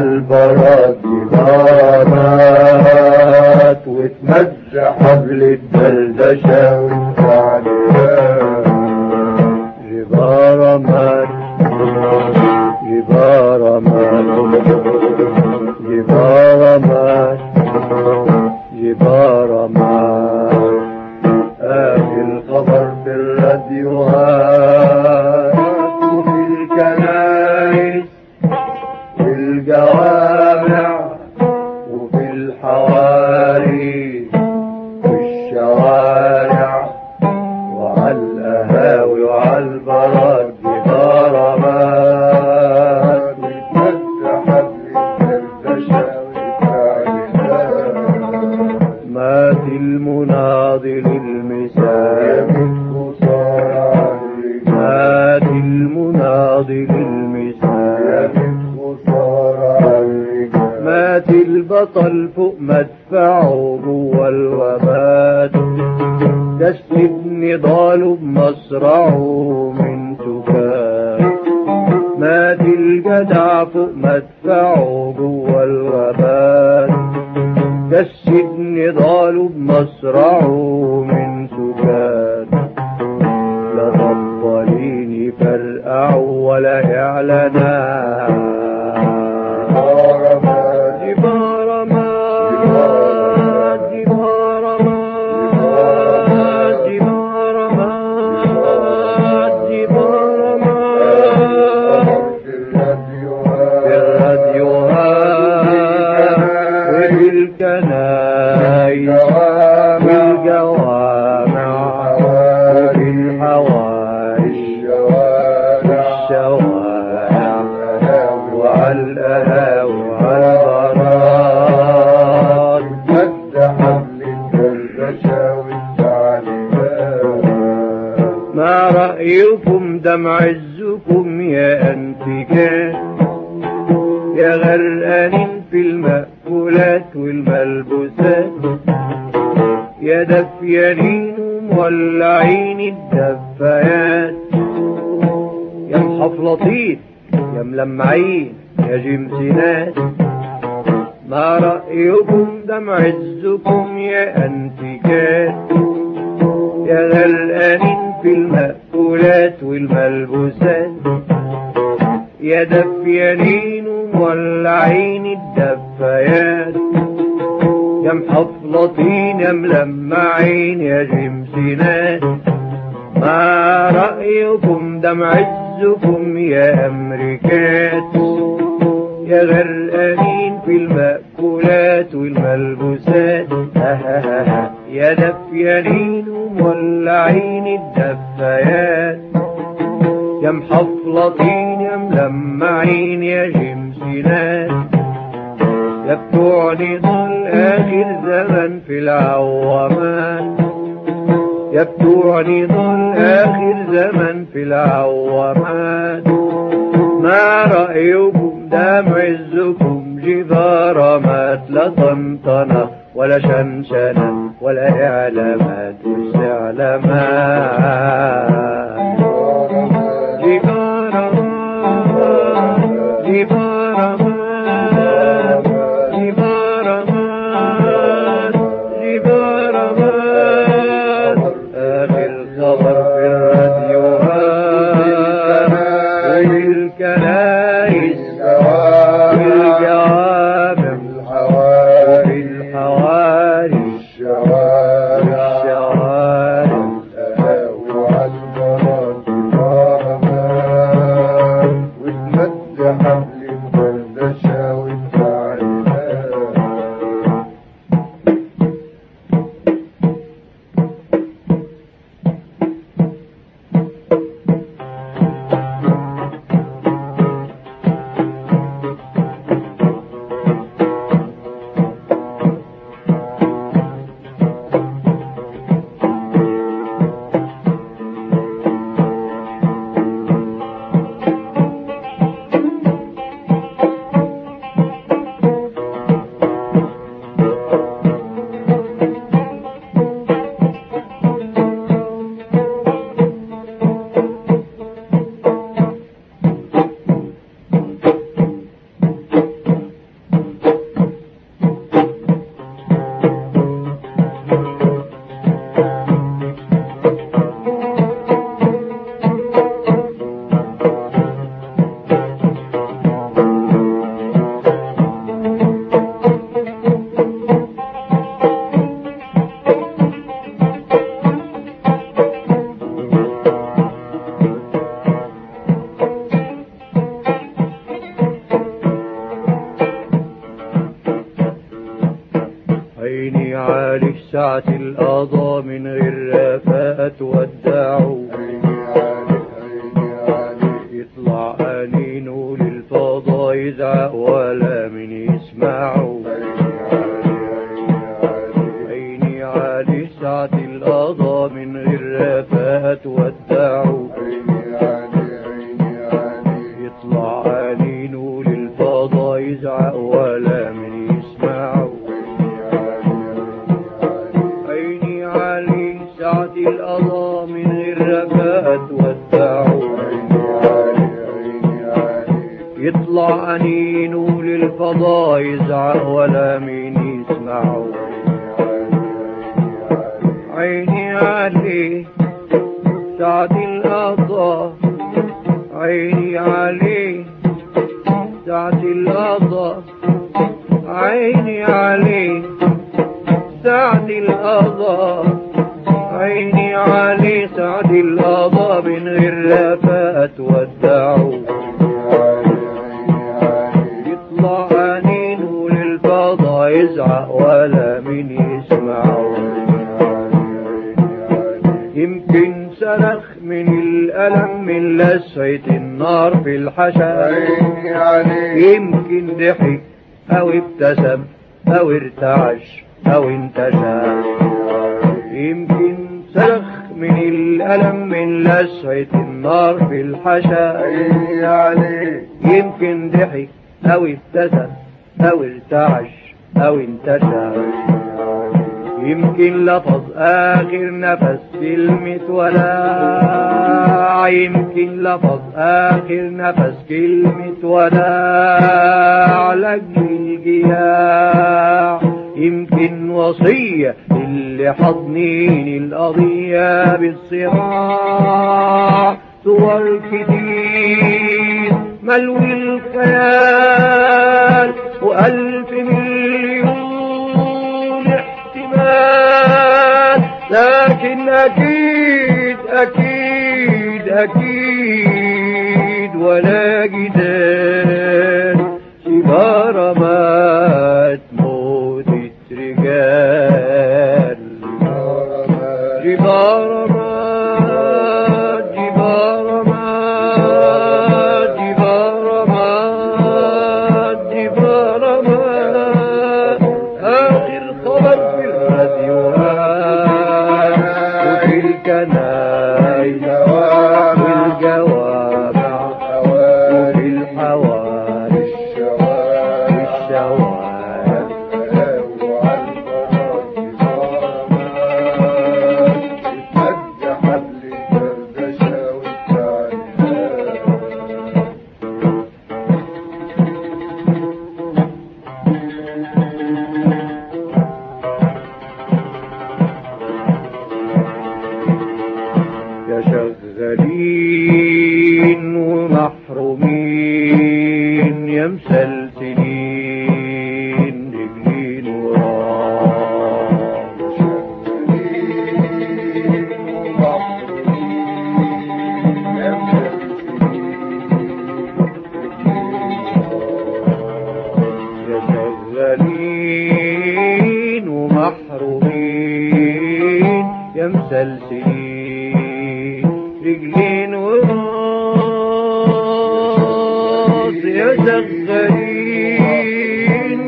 وعالبرد جبارات وتمد حبل الدردشة والتعليمات جبارة مات جبارة مات جبارة مات جبارة مات آتي الخبر في الراديوهات وفي الكنائس والجوامع وفي الحواري والشوارع وعلى القهاوي وعلى البراد جدار مات وتمد حبل الدردشة والتعليمات مات المناضل المساء مات المناضل المساء مات البطل فوق مدفعه جوا الوبات دست نضاله بمصرعه من سكات مات الجدع فوق مدفعه جوا الوبات دست نضاله بمصرعه من سكات لا تفضلين يفرقعوا ولا اعلانات جبار مات جبار مات جبار مات جبار مات في الراديوهات وفي الكنائس والجوامع وفي الحواري الشوارع وعلى القهاوي وعلى البراد مد حبل الدردشة والتعليمات ما رأيكم دمع عزكم يا أنتجات يا غرقانين في المأكولات والملبوسات يا دفيانين ومولعين الدفايات يا محفلطين يا ملمعين يا جمسينات ما رأيكم دمع عزكم يا أنتجات يا غرقانين في المأكولات والملبوسات يا دفيانين ومولعين الدفايات يا محفلطين يا ملمعين يا جمسينات ما رأيكم دمع عزكم يا أمريكات يا غرقانين في المأكولات والملبوسات يا دفيانين ومولعين الدفايات يا محفلطين يا ملمعين يا جمسينات يا بتوع نضال آخر زمن في العوامات يا بتوع نضال آخر زمن في العوامات ما رأيكم دام عزكم جدارمات لا طنطنة ولا شنشنة ولا إعلامات مش إعلامات جدارمات جدارمات جدارمات جدارمات آخر خبر في الراديوهات وفي الكنائس والجوامع وفي الحواري والشوارع حبل الدردشة والتعليمات عالي ساعة القضا من غير رفاقة تودعوا يطلع أنينه للفضا يزعق ولا من يسمعه عيني عالي ساعة القضا من غير رفاقة تودعوا يطلع أنينه للفضا يزعق ولا من يسمعه عيني علي ساعة القضا من غير رفاقة تودعوا يطلع أنينه للفضاء يزعق ولا مين يسمعه عيني عليه ساعة القضاء عيني عليه ساعة القضاء عيني عليه ساعة القضاء عيني عليه ساعة القضاء من غير رفاقة تودعوا يطلع أنينه للفضا يزعق ولا من يسمعه يمكن صرخ من الألم من لسعة النار في الحشا يمكن ضحك أو ابتسم أو ارتعش أو انتشى يمكن صرخ من الألم من لسعة النار في الحشا يمكن ضحك أو ابتسم أو ارتعش أو انتشى يمكن لفظ آخر نفس كلمة ولا يمكن لفظ آخر نفس كلمة ولا لجل الجياع يمكن وصية اللي حضنين القضية بالصراع صور كتير ملوي الخيال وألف مليون احتمال لكن أكيد أكيد أكيد ولا جدال سيجارة ما تموت رجال جبارة ما جبارة ما جبارة ما جبارة ما آخر خبر في الراديوهات وفي الكنايس والجوامع وفي الحواري والشوارع يا شغالين ومحرومين يا مسلسلين رجلين وراه يا شغالين ومحرومين يا مسلسلين رجلين وراس يا شغالين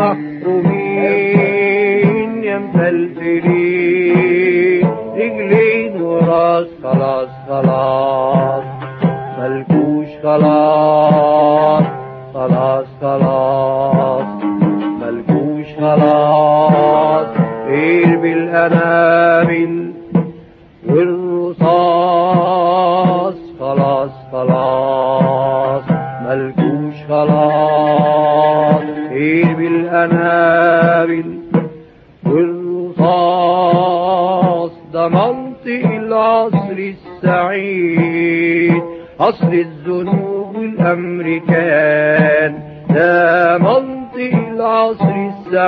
ومحرومين يا مسلسلين رجلين وراس خلاص خلاص ملكوش خلاص خلاص خلاص ملكوش خلاص غير بالأنامل والرصاص خلاص خلاص ملكوش خلاص غير بالأنامل والرصاص ده منطق العصر السعيد عصر الذنوب والأمريكان ده منطق العصر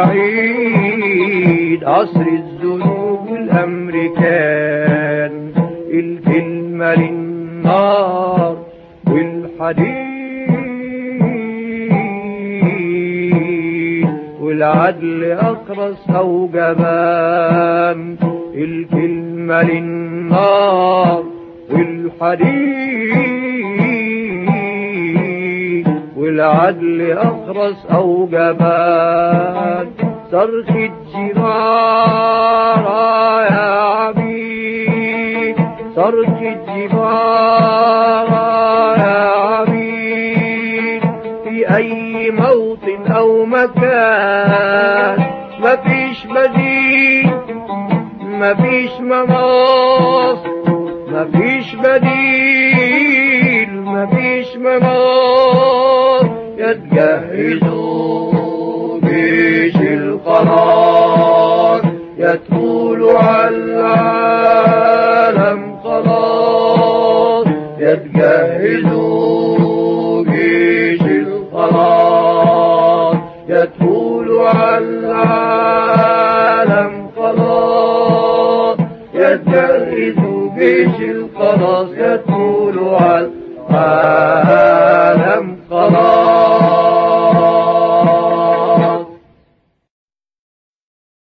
السعيد عصر الذنوب والأمريكان الكلمة للنار والحديد والعدل أقرص أو جبان الكلمة للنار والحديد والعدل أخرس أو جبان صرخ الجبارة يا عبيد صرخ الجبارة يا عبيد في أي موطن أو مكان مفيش بديل مفيش مناص مفيش بديل مفيش مناص يتجهزوا جيش القرار يدخل على العالم خلاص يتجهزوا جيش القرار يدخل على العالم خلاص يتجهزوا جيش الخلاص يدخل على العالم